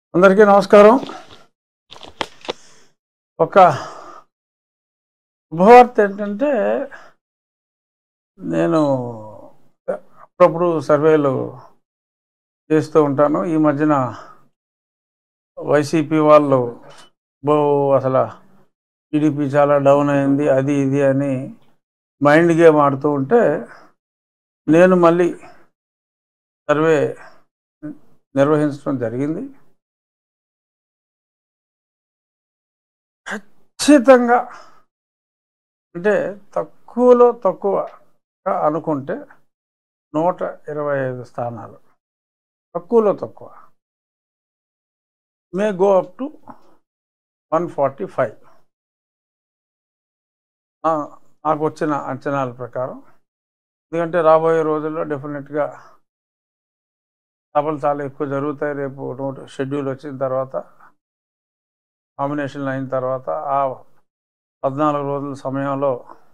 అందరికీ నమస్కారం ఒక శుభవార్త ఏంటంటే నేను అప్పుడప్పుడు సర్వేలు చేస్తూ ఉంటాను ఈ మధ్యన వైసీపీ వాళ్ళు బో అసలు టీడీపీ చాలా డౌన్ అయింది అది ఇది అని మైండ్ గేమ్ ఆడుతూ ఉంటే నేను మళ్ళీ సర్వే నిర్వహించడం జరిగింది ఖచ్చితంగా అంటే తక్కువలో తక్కువగా అనుకుంటే నూట ఇరవై ఐదు స్థానాలు తక్కువలో తక్కువ may go up to one forty five నాకు వచ్చిన అంచనాల ప్రకారం ఎందుకంటే రాబోయే రోజుల్లో డెఫినెట్గా సభలు చాలా ఎక్కువ జరుగుతాయి రేపు నోట్ షెడ్యూల్ వచ్చిన తర్వాత నామినేషన్లు అయిన తర్వాత ఆ పద్నాలుగు రోజుల సమయంలో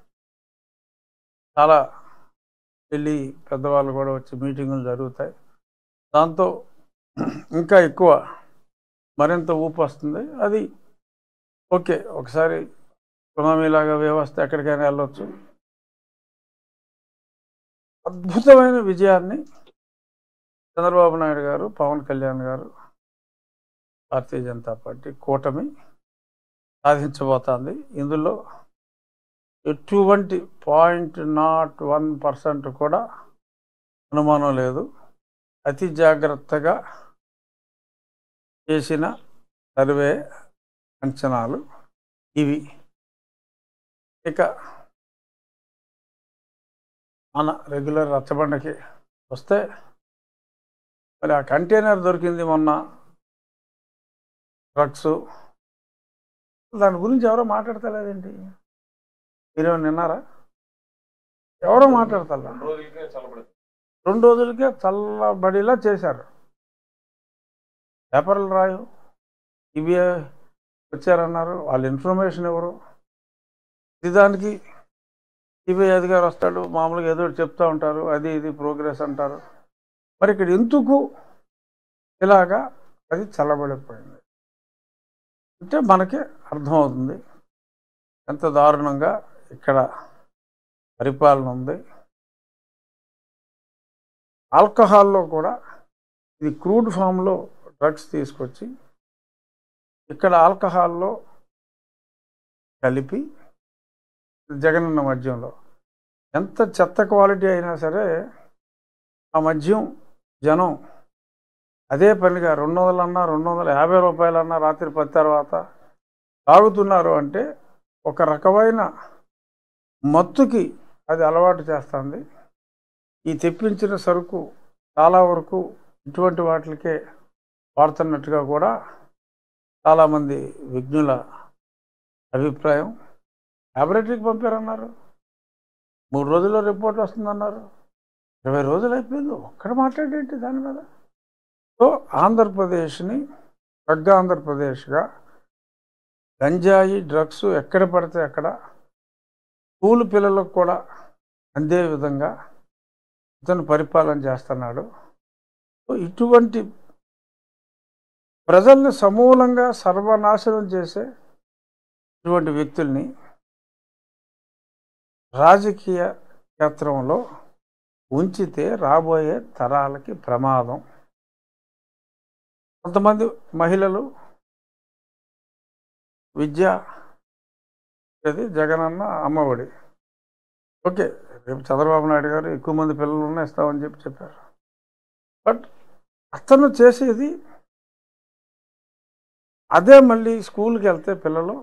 చాలా వెళ్ళి పెద్దవాళ్ళు కూడా వచ్చి మీటింగులు జరుగుతాయి దాంతో ఇంకా ఎక్కువ మరింత ఊపు వస్తుంది అది ఓకే ఒకసారి సునామీలాగా వ్యవస్థ ఎక్కడికైనా వెళ్ళొచ్చు అద్భుతమైన విజయాన్ని చంద్రబాబు నాయుడు గారు పవన్ కళ్యాణ్ గారు భారతీయ జనతా పార్టీ కూటమి సాధించబోతోంది ఇందులో ఎటువంటి పాయింట్ నాట్ వన్ పర్సెంట్ కూడా అనుమానం లేదు అతి జాగ్రత్తగా చేసిన సర్వే అంచనాలు ఇవి ఇక మన రెగ్యులర్ రచ్చబండకి వస్తే మరి ఆ కంటైనర్ దొరికింది మొన్న డ్రగ్స్ దాని గురించి ఎవరో మాట్లాడతలేదేంటి మీరేమో నిన్నారా ఎవరో మాట్లాడతలే రెండు రోజులకే చల్లబడిలా చేశారు పేపర్లు రాయు ఇవి వచ్చారన్నారు వాళ్ళ ఇన్ఫర్మేషన్ ఎవరు దానికి సిబిఐ అధికారి వస్తాడు మామూలుగా ఏదో ఒకటి చెప్తూ ఉంటారు అది ఇది ప్రోగ్రెస్ అంటారు మరి ఇక్కడ ఎందుకు ఇలాగా అది చల్లబడిపోయింది అంటే మనకి అర్థమవుతుంది ఎంత దారుణంగా ఇక్కడ పరిపాలన ఉంది ఆల్కహాల్లో కూడా ఇది క్రూడ్ ఫామ్లో డ్రగ్స్ తీసుకొచ్చి ఇక్కడ ఆల్కహాల్లో కలిపి జగనన్న మద్యంలో ఎంత చెత్త క్వాలిటీ అయినా సరే ఆ మద్యం జనం అదే పనిగా రెండు వందలన్నా రెండు వందల యాభై రూపాయలన్నా రాత్రి పది తర్వాత తాగుతున్నారు అంటే ఒక రకమైన మత్తుకి అది అలవాటు చేస్తుంది ఈ తెప్పించిన సరుకు చాలా వరకు ఇటువంటి వాటికే వాడుతున్నట్టుగా కూడా చాలామంది విజ్ఞుల అభిప్రాయం ల్యాబొరేటరీకి పంపారన్నారు మూడు రోజుల్లో రిపోర్ట్ వస్తుందన్నారు ఇరవై రోజులు అయిపోయింది ఒక్కడ మాట్లాడేంటి దాని మీద సో ఆంధ్రప్రదేశ్ని పెద్ద ఆంధ్రప్రదేశ్గా గంజాయి డ్రగ్స్ ఎక్కడ పడితే అక్కడ స్కూల్ పిల్లలకు కూడా అందే విధంగా ఇతను పరిపాలన చేస్తున్నాడు సో ఇటువంటి ప్రజల్ని సమూలంగా సర్వనాశనం చేసే ఇటువంటి వ్యక్తుల్ని రాజకీయ క్షేత్రంలో ఉంచితే రాబోయే తరాలకి ప్రమాదం కొంతమంది మహిళలు విద్య అది జగనన్న అమ్మఒడి ఓకే రేపు చంద్రబాబు నాయుడు గారు ఎక్కువ మంది పిల్లలు ఉన్న ఇస్తామని చెప్పి చెప్పారు బట్ అతను చేసేది అదే మళ్ళీ స్కూల్కి వెళ్తే పిల్లలు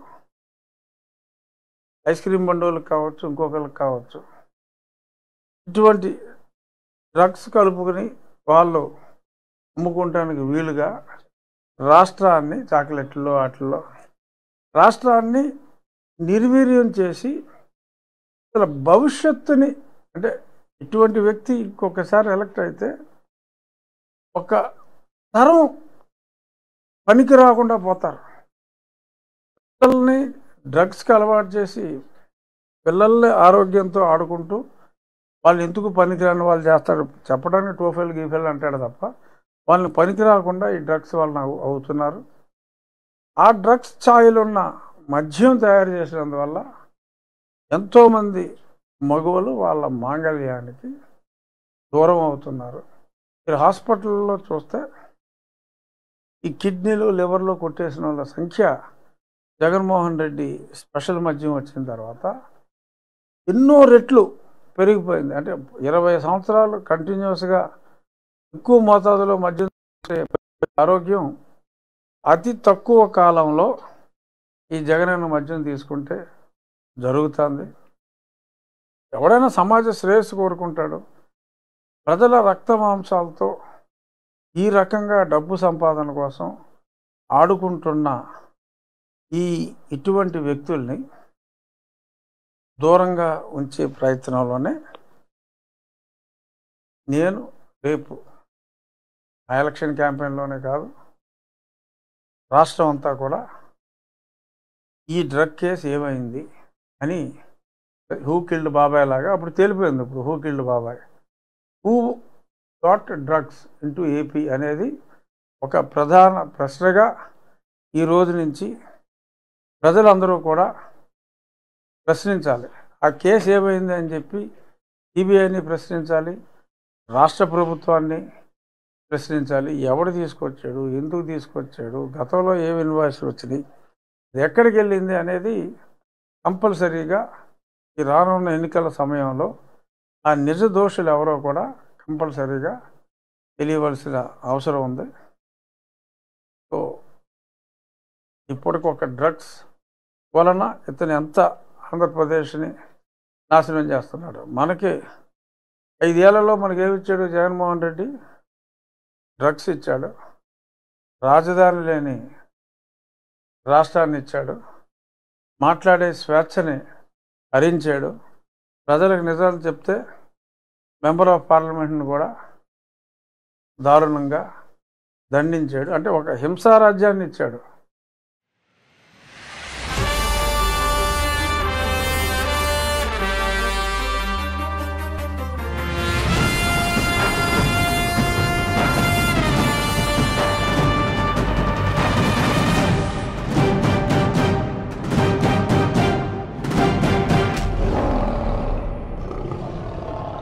ఐస్ క్రీమ్ బండోళ్ళకి కావచ్చు ఇంకొకరికి కావచ్చు ఇటువంటి డ్రగ్స్ కలుపుకొని వాళ్ళు అమ్ముకోవటానికి వీలుగా రాష్ట్రాన్ని చాక్లెట్లో వాటిల్లో రాష్ట్రాన్ని నిర్వీర్యం చేసి అసలు భవిష్యత్తుని అంటే ఇటువంటి వ్యక్తి ఇంకొకసారి ఎలక్ట్ అయితే ఒక తరం పనికి రాకుండా పోతారు పిల్లల్ని డ్రగ్స్కి అలవాటు చేసి పిల్లల్ని ఆరోగ్యంతో ఆడుకుంటూ వాళ్ళు ఎందుకు పనికిరాని వాళ్ళు చేస్తారు చెప్పడానికి టోఫెల్ గీఫెల్ అంటాడు తప్ప వాళ్ళని పనికి రాకుండా ఈ డ్రగ్స్ వలన అవు- అవుతున్నారు ఆ డ్రగ్స్ ఛాయలు ఉన్న మద్యం తయారు చేసినందువల్ల ఎంతోమంది మగువలు వాళ్ళ మాంగళ్యానికి దూరం అవుతున్నారు మీరు హాస్పిటల్లో చూస్తే ఈ కిడ్నీలు లివర్లో కొట్టేసిన వాళ్ళ సంఖ్య జగన్మోహన్ రెడ్డి స్పెషల్ మద్యం వచ్చిన తర్వాత ఎన్నో రెట్లు పెరిగిపోయింది అంటే ఇరవై సంవత్సరాలు కంటిన్యూస్గా ఎక్కువ మోతాదులో మద్యం తీసుకునే ఆరోగ్యం అతి తక్కువ కాలంలో ఈ జగనన్న మద్యం తీసుకుంటే జరుగుతుంది ఎవడైనా సమాజ శ్రేయస్సు కోరుకుంటాడు ప్రజల రక్త మాంసాలతో ఈ రకంగా డబ్బు సంపాదన కోసం ఆడుకుంటున్న ఈ ఇటువంటి వ్యక్తుల్ని దూరంగా ఉంచే ప్రయత్నంలోనే నేను రేపు ఆ ఎలక్షన్ క్యాంపెయిన్లోనే కాదు రాష్ట్రం అంతా కూడా ఈ డ్రగ్ కేసు ఏమైంది అని హూ కిల్డ్ బాబాయ్ లాగా అప్పుడు తేలిపోయింది ఇప్పుడు who killed babai who got drugs into AP అనేది ఒక ప్రధాన ప్రశ్నగా ఈ రోజు నుంచి ప్రజలందరూ కూడా ప్రశ్నించాలి ఆ కేసు ఏమైంది అని చెప్పి సిబిఐని ప్రశ్నించాలి రాష్ట్ర ప్రభుత్వాన్ని ప్రశ్నించాలి ఎవడు తీసుకొచ్చాడు ఎందుకు తీసుకొచ్చాడు గతంలో ఏం ఇన్వాయిస్లు వచ్చినాయి ఇది ఎక్కడికి వెళ్ళింది అనేది కంపల్సరీగా ఈ రానున్న ఎన్నికల సమయంలో ఆ నిజ దోషులు ఎవరో కూడా కంపల్సరీగా తెలియవలసిన అవసరం ఉంది సో ఇప్పటికి ఒక డ్రగ్స్ వలన ఇతను ఎంత ఆంధ్రప్రదేశ్ని నాశనం చేస్తున్నాడు మనకి ఐదేళ్లలో మనకి ఏమి ఇచ్చాడు జగన్మోహన్ రెడ్డి డ్రగ్స్ ఇచ్చాడు రాజధాని లేని రాష్ట్రాన్ని ఇచ్చాడు మాట్లాడే స్వేచ్ఛని హరించాడు ప్రజలకు నిజాలు చెప్తే మెంబర్ ఆఫ్ పార్లమెంట్ని కూడా దారుణంగా దండించాడు అంటే ఒక హింసారాజ్యాన్ని ఇచ్చాడు